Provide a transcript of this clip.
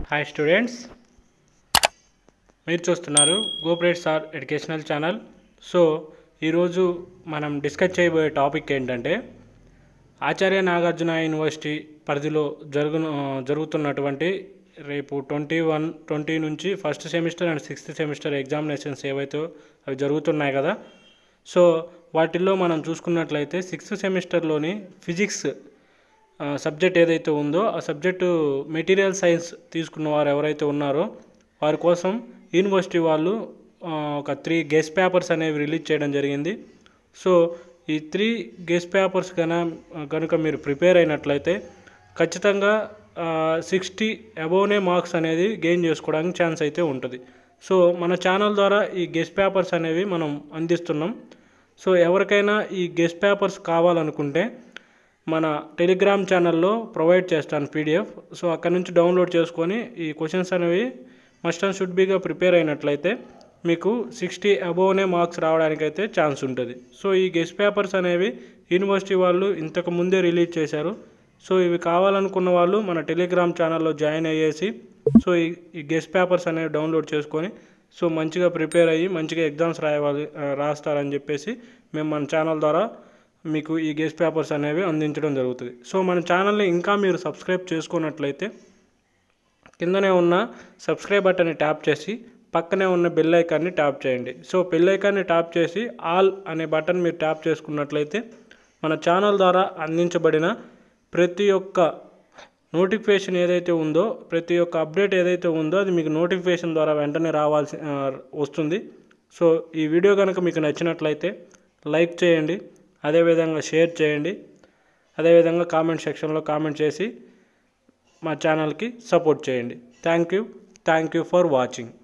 hi students మీరు చూస్తున్నారు గోప్రేట్ సార్ ఎడ్యుకేషనల్ ఛానల్ సో ఈరోజు మనం డిస్కస్ చేయబోయే టాపిక్ ఏంటంటే ఆచార్య నాగార్జున యూనివర్సిటీ పరిధిలో జరుగు జరుగుతున్నటువంటి రేపు ట్వంటీ వన్ ట్వంటీ నుంచి first semester and sixth semester examinations ఏవైతే అవి జరుగుతున్నాయి కదా సో వాటిల్లో మనం చూసుకున్నట్లయితే సిక్స్త్ సెమిస్టర్లోని ఫిజిక్స్ సబ్జెక్ట్ ఏదైతే ఉందో ఆ సబ్జెక్టు మెటీరియల్ సైన్స్ తీసుకున్న వారు ఎవరైతే ఉన్నారో వారి కోసం యూనివర్సిటీ వాళ్ళు ఆ, ఒక త్రీ గెస్ట్ పేపర్స్ అనేవి రిలీజ్ చేయడం జరిగింది సో ఈ త్రీ గెస్ట్ పేపర్స్ కన కనుక మీరు ప్రిపేర్ అయినట్లయితే ఖచ్చితంగా సిక్స్టీ అబోవ్నే మార్క్స్ అనేది గెయిన్ చేసుకోవడానికి ఛాన్స్ అయితే ఉంటుంది సో మన ఛానల్ ద్వారా ఈ గెస్ట్ పేపర్స్ అనేవి మనం అందిస్తున్నాం సో ఎవరికైనా ఈ గెస్ట్ పేపర్స్ కావాలనుకుంటే మన టెలిగ్రామ్ ఛానల్లో ప్రొవైడ్ చేస్తాను పీడిఎఫ్ సో అక్కడ నుంచి డౌన్లోడ్ చేసుకొని ఈ క్వశ్చన్స్ అనేవి మస్ట్ అండ్ షుడ్ బీగా ప్రిపేర్ అయినట్లయితే మీకు సిక్స్టీ అబోవ్నే మార్క్స్ రావడానికైతే ఛాన్స్ ఉంటుంది సో ఈ గెస్ట్ పేపర్స్ అనేవి యూనివర్సిటీ వాళ్ళు ఇంతకు ముందే రిలీజ్ చేశారు సో ఇవి కావాలనుకున్న వాళ్ళు మన టెలిగ్రామ్ ఛానల్లో జాయిన్ అయ్యేసి సో ఈ ఈ గెస్ట్ పేపర్స్ అనేవి డౌన్లోడ్ చేసుకొని సో మంచిగా ప్రిపేర్ అయ్యి మంచిగా ఎగ్జామ్స్ రాయవాలి ఆ, రాస్తారని చెప్పేసి మేము మన ఛానల్ ద్వారా మీకు ఈ గెస్ట్ పేపర్స్ అనేవి అందించడం జరుగుతుంది సో మన ఛానల్ని ఇంకా మీరు సబ్స్క్రైబ్ చేసుకున్నట్లయితే కిందనే ఉన్న సబ్స్క్రైబ్ బటన్ని ట్యాప్ చేసి పక్కనే ఉన్న బెల్ ఐకాన్ని ట్యాప్ చేయండి సో బెల్ ఐకాన్ని ట్యాప్ చేసి ఆల్ అనే బటన్ మీరు ట్యాప్ చేసుకున్నట్లయితే మన ఛానల్ ద్వారా అందించబడిన ప్రతి ఒక్క నోటిఫికేషన్ ఏదైతే ఉందో ప్రతి ఒక్క అప్డేట్ ఏదైతే ఉందో అది మీకు నోటిఫికేషన్ ద్వారా వెంటనే రావాల్సి ఆ, వస్తుంది సో ఈ వీడియో కనుక మీకు నచ్చినట్లయితే లైక్ చేయండి అదేవిధంగా షేర్ చేయండి అదేవిధంగా కామెంట్ సెక్షన్లో కామెంట్ చేసి మా ఛానల్కి సపోర్ట్ చేయండి thank you thank you for watching